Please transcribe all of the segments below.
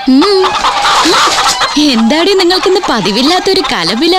ഉം. എന്താടി നിങ്ങൾക്കിന്ന് പതിവില്ലാത്തൊരു കലപില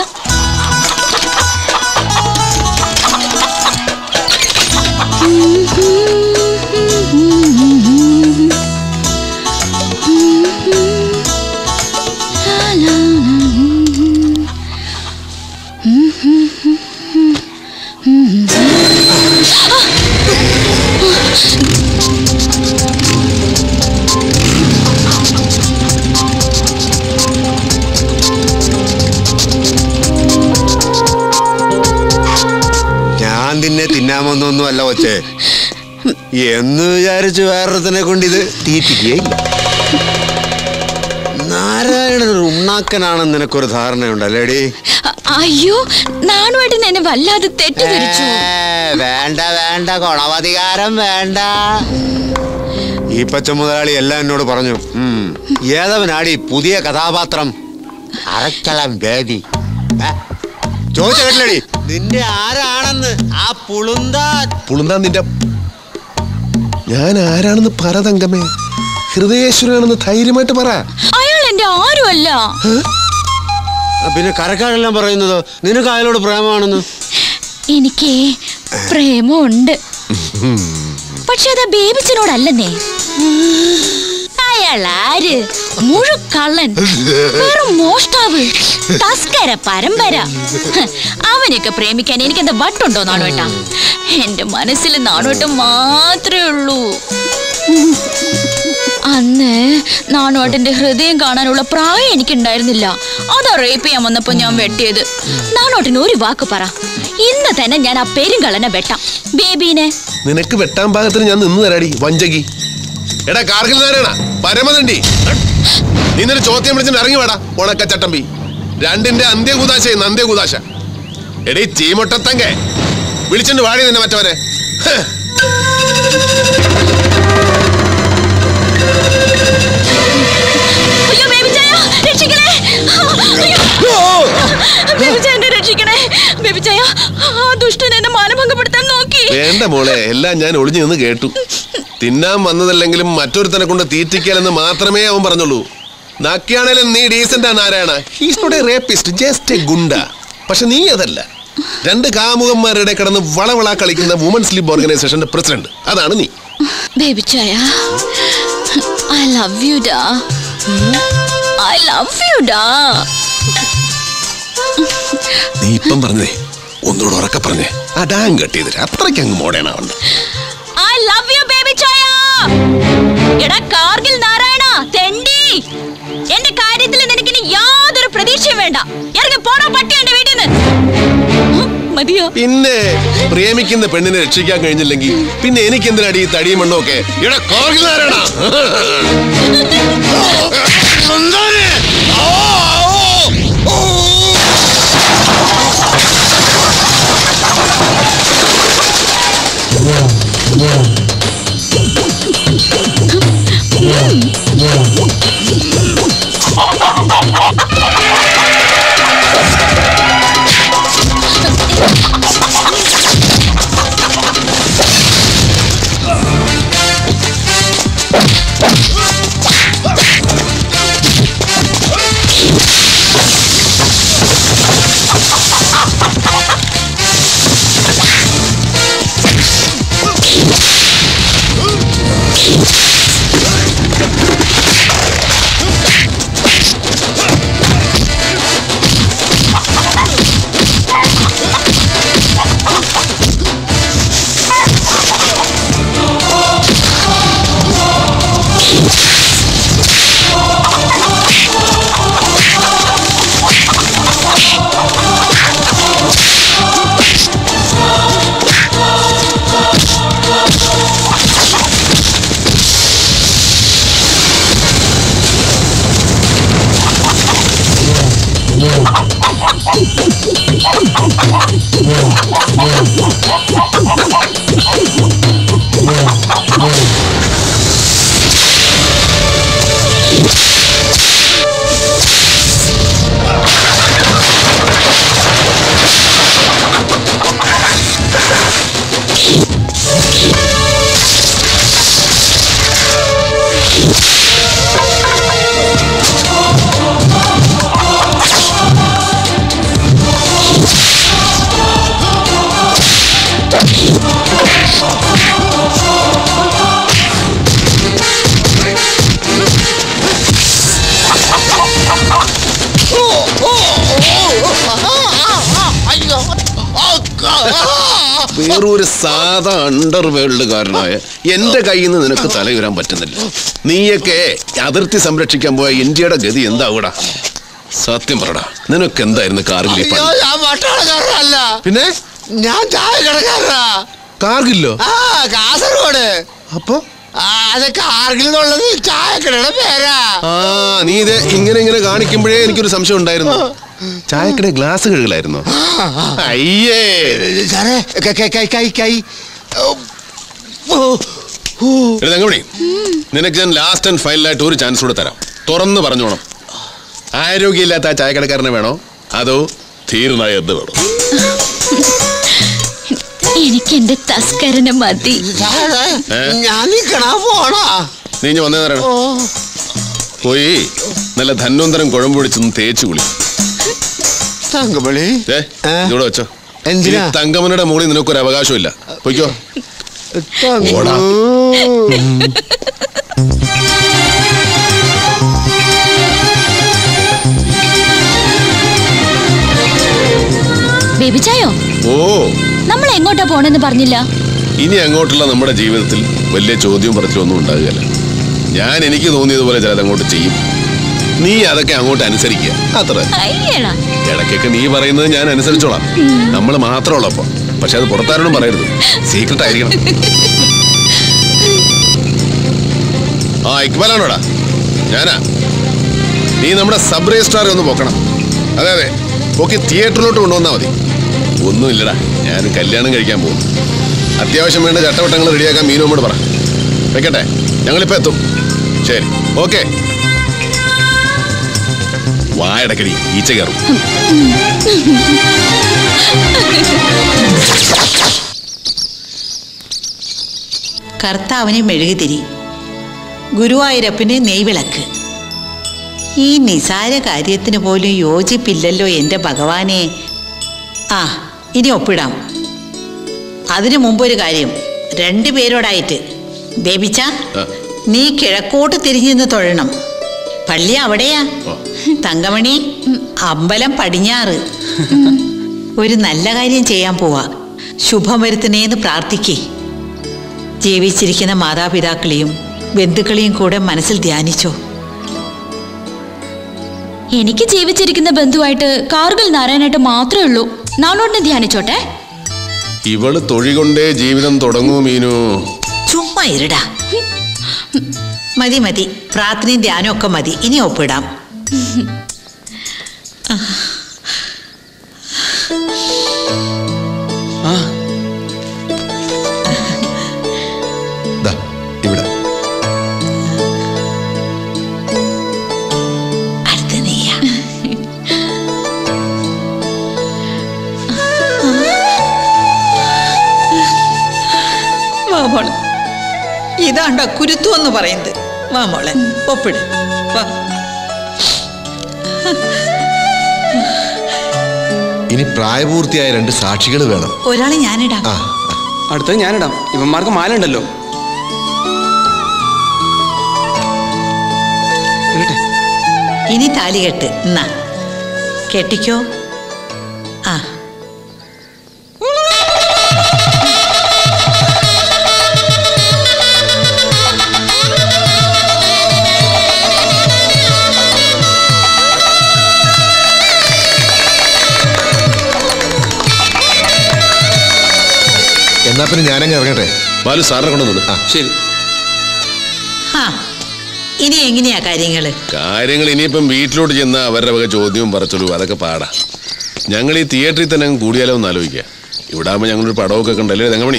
ഞാൻ നിന്നെ തിന്നാൻ വന്നൊന്നും അല്ല കൊച്ചേ എന്ന് വിചാരിച്ച് വേറൊരുത്തനെ കൊണ്ട് ഇത് തീറ്റിക്കുകയില്ല നാരായണൻ ഒരു ഉണ്ണാക്കനാണെന്ന് നിനക്കൊരു ധാരണയുണ്ടല്ലേടി അ- അയ്യോ നാണുവേട്ടൻ എന്നെ വല്ലാതെ തെറ്റിദ്ധരിച്ചു ഏ, വേണ്ട വേണ്ട ഗുണവധികാരം വേണ്ട ഈ പച്ച മുതലാളി എല്ലാം എന്നോട് പറഞ്ഞു ഉം. ഏതവനാടി പുതിയ കഥാപാത്രം അറക്കളം ബേബി ഏ? ചോദിച്ച കേട്ടില്ലടി നിന്റെ ആരാണെന്ന് ആ പുളുന്താൻ പുളുന്താൻ നിന്റെ ഞാൻ ആരാണെന്ന് പറ തങ്കമ്മേ ഹൃദയേശ്വരനാണെന്ന് ധൈര്യമായിട്ട് പറ അയാൾ എന്റെ ആരുമല്ല ആ, പിന്നെ കരക്കാരെല്ലാം പറയുന്നത് നിനക്ക് അയാളോട് പ്രേമമാണെന്ന് എനിക്ക് പ്രേമമുണ്ട് പക്ഷെ അത് ബേബിച്ചനോടല്ലെന്നേ അയാൾ ആര് മുഴുക്കള്ളൻ വെറും മോഷ്ടാവ് തസ്കര പരമ്പര ഹ്, അവനെയൊക്കെ പ്രേമിക്കാൻ എനിക്ക് എന്താ വട്ടുണ്ടോ നാണുവേട്ടാ എന്റെ മനസ്സിൽ നാണുവേട്ടം മാത്രമേ ഉള്ളൂ അന്ന് നാണുവേട്ടന്റെ ഹൃദയം കാണാനുള്ള പ്രായം എനിക്കുണ്ടായിരുന്നില്ല അതാ റേപ്പ് ചെയ്യാൻ വന്നപ്പോ ഞാൻ വെട്ടിയത് നാണോട്ടിന് ഒരു വാക്ക് പറ ഇന്ന് തന്നെ ഞാൻ ആ പെരുങ്കള്ളനെ വെട്ടാം ബേബീനെ നിനക്ക് വെട്ടാൻ പാകത്തിന് ഞാൻ നിന്ന് തരാടി വഞ്ചകി എടാ കാർഗിൽ നാരായണ പരമതണ്ടി നീ നിന്റെ ചോദ്യം വിളിച്ചിട്ട് ഇറങ്ങി വേടാ ഉണക്ക ചട്ടമ്പി രണ്ടിന്റെ അന്ത്യകൂതാശ അന്ത്യകൂതാശ എടീ ചീമൊട്ടത്തങ്ക വിളിച്ചിട്ട് വാടി നിന്നെ മറ്റവനെ ഹ്. അയ്യോ ബേബിച്ചായ രക്ഷിക്കണേ അയ്യോ ബേബിച്ചായ എന്നെ രക്ഷിക്കണേ ബേബിച്ചായ ആ ദുഷ്ടൻ എന്നെ മാനഭംഗപ്പെടുത്താൻ നോക്കി വേണ്ട മോളെ എല്ലാം ഞാൻ ഒളിഞ്ഞു നിന്ന് കേട്ടു തിന്നാൻ വന്നതല്ലെങ്കിലും മറ്റൊരുത്തനെ കൊണ്ട് തീറ്റിക്കലെന്ന് മാത്രമേ അവൻ പറഞ്ഞുള്ളൂ നക്കിയാണേലും നീ ഡീസന്റ് ആണ് Narayana he's not a rapist just a goonda പക്ഷെ നീ അതല്ല രണ്ട് കാമുകന്മാരുടെ കിടന്ന് വളവള കളിക്കുന്ന വുമൻസ് ലീഗ് ഓർഗനൈസേഷന്റെ പ്രസിഡന്റ് അതാണ് നീ ബേബിച്ചായ ഐ ലവ് യു ഡാ ഐ ലവ് യു ഡാ നീ ഇപ്പം പറഞ്ഞേ ഒന്നുകൂടെ ഉറക്കെ പറഞ്ഞേ അടാൻ കെട്ടിയതിന് അത്രയ്ക്ക് അങ്ങ് മോഡേണാവണ്ട ഐ ലവ് യു ബേബിച്ചായ എടാ കാർഗിൽ നാരായണ തെണ്ടി എന്റെ കാര്യത്തിൽ നിനക്കിനി യാതൊരു പ്രതീക്ഷയും വേണ്ട ഇറങ്ങി പോടാ പട്ടി എന്റെ വീട്ടിൽ നിന്ന് മതിയോ പിന്നെ പ്രേമിക്കുന്ന പെണ്ണിനെ രക്ഷിക്കാൻ കഴിഞ്ഞില്ലെങ്കിൽ പിന്നെ എനിക്ക് എന്തിനാടി ഈ തടിയും മണ്ണും ഒക്കെ ഇവിടെ കോർഗിൽ നാരായണ വെറും ഒരു സാധാ അണ്ടർവേൾഡുകാരനായ എന്റെ കയ്യിൽ നിന്ന് നിനക്ക് തലയുരാൻ പറ്റുന്നില്ല നീയൊക്കെ അതിർത്തി സംരക്ഷിക്കാൻ പോയ ഇന്ത്യയുടെ ഗതി എന്താവൂടാ സത്യം പറടാ നിനക്ക് എന്തായിരുന്നു കാർഗിൽ ഈ പണി? അയ്യോ, ഞാൻ പട്ടാളക്കാരനല്ല പിന്നെ ഞാൻ ചായ കടക്കാരനാ കാർഗില്ലോ ആ കാസർഗോഡ് അപ്പൊ ആ അത് കാർഗിൽ എന്നുള്ളത് ചായക്കടയുടെ പേരാ ആ നീ ഇത് ഇങ്ങനെ ഇങ്ങനെ കാണിക്കുമ്പോഴേ എനിക്കൊരു സംശയം ഉണ്ടായിരുന്നു ചായക്കട ഗ്ലാസ് കഴുകലായിരുന്നോ അയ്യേ സാറേ കൈ കൈ കൈ കൈ കൈ ഓ, ഓ, ഓ. എടാ തങ്കമണി നിനക്ക് ഞാൻ ലാസ്റ്റ് ആൻഡ് ഫൈനലായിട്ട് ഒരു ചാൻസ് കൂടെ തരാം തുറന്ന് പറഞ്ഞോണം ആരോഗ്യമില്ലാത്ത ആ ചായക്കടക്കാരനെ വേണോ അതോ ധീരനായ എന്ത് വേണോ എനിക്ക് എന്റെ തസ്കരന് മതി സാറേ ഏ? ഞാൻ നിക്കണ പോണാ നീ ഇഞ്ഞ് വന്നേ നേരം ഓ പോയി നല്ല ധന്വന്തരം കുഴമ്പൊടിച്ചൊന്ന് തേച്ച് കുളി തങ്കമണി ഏ ഏ? ഇവിടെ വെച്ചോ എന്തിനാ? ഈ തങ്കമനയുടെ മുകളിൽ നിനക്കൊരു അവകാശമില്ല പൊയ്ക്കോ ഓടാ. ബേബി ചായോ ഓ നമ്മൾ എങ്ങോട്ടാ പോണെന്ന് പറഞ്ഞില്ല ഇനി അങ്ങോട്ടുള്ള നമ്മുടെ ജീവിതത്തിൽ വലിയ ചോദ്യവും പറച്ചിലും ഒന്നും ഉണ്ടാകുകയല്ല ഞാൻ എനിക്ക് തോന്നിയതുപോലെ ചിലത് അങ്ങോട്ട് ചെയ്യും നീ അതൊക്കെ അങ്ങോട്ട് അനുസരിക്കുക അത്ര അയ്യടാ ഇടയ്ക്കൊക്കെ നീ പറയുന്നത് ഞാൻ അനുസരിച്ചോളാം നമ്മൾ മാത്രമുള്ളപ്പോ പക്ഷെ അത് പുറത്താരോടും പറയരുത് സീക്രട്ട് ആയിരിക്കണം ആ ഇക്ബാലാണോടാ ഞാനാ നീ നമ്മുടെ സബ് രജിസ്ട്രാറെ ഒന്ന് പോക്കണം അതെ അതെ ഓക്കെ തിയേറ്ററിലോട്ട് കൊണ്ടുവന്നാ മതി ഒന്നുമില്ലടാ ഞാൻ കല്യാണം കഴിക്കാൻ പോകും അത്യാവശ്യം വേണ്ട ചട്ടവട്ടങ്ങൾ റെഡിയാക്കാൻ മീനോമോട് പറ വെക്കട്ടെ ഞങ്ങളിപ്പോ എത്തും ശരി ഓക്കെ വായടക്കടി ഈച്ച കയറും കർത്താവിനെ മെഴുകുതിരി ഗുരുവായൂരപ്പന് നെയ്വിളക്ക് ഈ നിസാര കാര്യത്തിന് പോലും യോജിപ്പില്ലല്ലോ എൻ്റെ ഭഗവാനെ ആ ഇനി ഒപ്പിടാം അതിനു മുമ്പൊരു കാര്യം രണ്ടു പേരോടായിട്ട് ബേബിച്ച ആ. നീ കിഴക്കോട്ട് തിരിഞ്ഞു നിന്ന് തൊഴണം പള്ളി അവിടെയാ ഓ. തങ്കമണി അമ്പലം പടിഞ്ഞാറ് ഒരു നല്ല കാര്യം ചെയ്യാൻ പോവാ ശുഭം വരുത്തണേന്ന് പ്രാർത്ഥിക്കേ ജീവിച്ചിരിക്കുന്ന മാതാപിതാക്കളെയും ബന്ധുക്കളെയും കൂടെ മനസ്സിൽ ധ്യാനിച്ചോ എനിക്ക് ജീവിച്ചിരിക്കുന്ന ബന്ധുവായിട്ട് കാർഗിൽ നാരായണായിട്ട് മാത്രമേ ഉള്ളൂ നാളോട്ടിനെ ധ്യാനിച്ചോട്ടെ ഇവള് തൊഴി കൊണ്ടേ ജീവിതം തുടങ്ങൂ മീനു ചുമ്മാ ഇരുടാ മതി മതി പ്രാർത്ഥനയും ധ്യാനവും ഒക്കെ മതി ഇനി ഒപ്പിടാം ദാ, ഇവിടെ അടുത്ത നീയാ വാ മോളെ ഇതാണ്ട കുരുത്തു എന്ന് പറയുന്നത് വാ മോളെ ഒപ്പിട് വാ ഇനി പ്രായപൂർത്തിയായ രണ്ട് സാക്ഷികൾ വേണം ഒരാളെ ഞാനിടാം ആ അടുത്തത് ഞാനിടാം ഇവന്മാർക്ക് മാല ഉണ്ടല്ലോ ഇടട്ടെ ഇനി താലി കെട്ട് എന്നാ കെട്ടിക്കോ ആ എന്നാ പിന്നെ ഞാനങ്ങ് ഇറങ്ങട്ടെ ബാലു സാറിനെ കൊണ്ടുവന്നു ആ. ശരി ആ ഇനി എങ്ങനെയാ കാര്യങ്ങള് കാര്യങ്ങൾ ഇനിയിപ്പം വീട്ടിലോട്ട് ചെന്ന അവരുടെ വക ചോദ്യവും പറച്ചോളൂ അതൊക്കെ പാടാ ഞങ്ങൾ ഈ തിയേറ്ററിൽ തന്നെ അങ്ങ് കൂടിയാലോ എന്ന് ആലോചിക്കുക ഇവിടെ ആകുമ്പോൾ ഞങ്ങളൊരു പടമൊക്കെ കണ്ടല്ലേ തങ്കമണി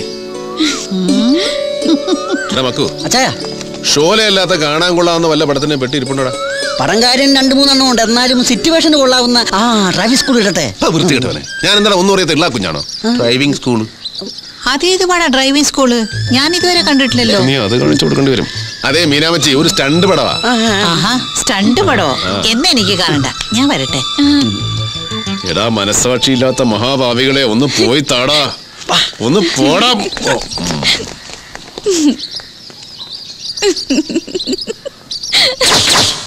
എടാ മക്കു അച്ചായ ഷോലയല്ലാത്ത കാണാൻ കൊള്ളാവുന്ന വല്ല പടത്തിനെ പെട്ടി ഇരിപ്പുണ്ടോടാ പടം കാര്യം രണ്ടു മൂന്നെണ്ണം ഉണ്ട് എന്നാലും സിറ്റുവേഷന് കൊള്ളാവുന്ന ആ ഡ്രൈവിംഗ് സ്കൂൾ ഇടട്ടെ വൃത്തി കിട്ടവനെ ഞാൻ എന്താ ഒന്നും അറിയത്തില്ല കുഞ്ഞാണോ ഡ്രൈവിംഗ് സ്കൂൾ അതേത് പാടാ ഡ്രൈവിംഗ് സ്കൂള് ഞാൻ ഇതുവരെ കണ്ടിട്ടില്ലല്ലോ നീ അത് കാണിച്ചു കൊടുക്കേണ്ടി വരും അതെ മീനാമച്ചി ഒരു സ്റ്റണ്ട് പടവാ ആഹാ സ്റ്റണ്ട് പടോ എന്ന് എനിക്ക് കാണണ്ട ഞാൻ വരട്ടെ എടാ മനസ്സാക്ഷിയില്ലാത്ത മഹാഭാവികളെ ഒന്ന് പോയി താടാ ഒന്ന് പോടാ ഓ.